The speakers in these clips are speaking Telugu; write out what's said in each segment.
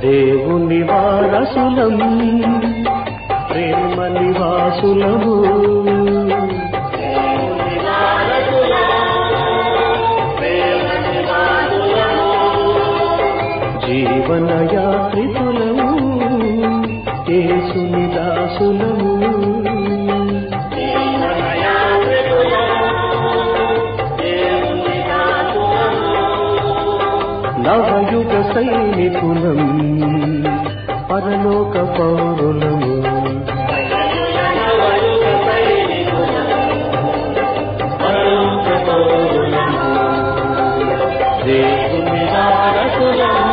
దేవుని వారసులం ప్రేమ నివాసులము జీవన యాత్రికులము యేసుని దాసులము నవయుగ సైనికులం పరలోక పౌరులము పరలోక పౌరులము దేవుని వారసులము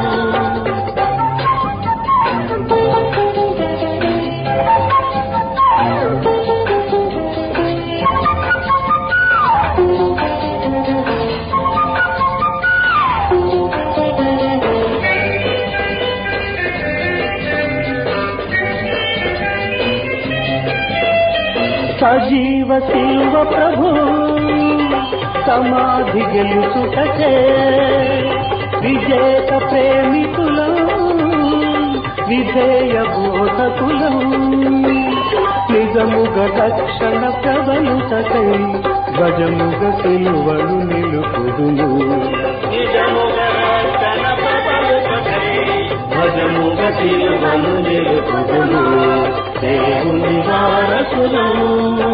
సజీవ శిల్వ ప్రభు సమాధి గెలుచుటచే విజేత ప్రేమికులం విధేయ బోధకులం నిజముగ రక్షణ ప్రబలుటకై గజముగ సిలువను నిలుపుదుము భజముగ సిలువను నిలుపుదుము దేవుని వారసులము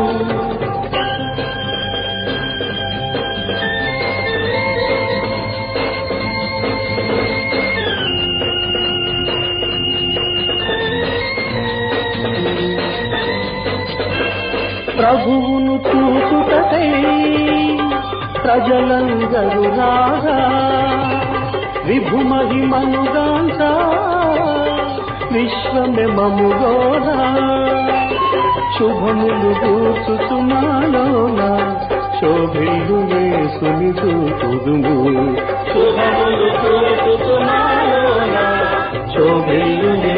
ప్రభువును చూచుటకై ప్రజలందరూ రాగా విభు మహిమనుగాంస విశ్వమే మముగోరా శుభములు కూర్చుచుమాలోన శోభిల్లు వేసుని చూపుదుము శుభములు కూర్చుచుమాలోన శోభిల్లు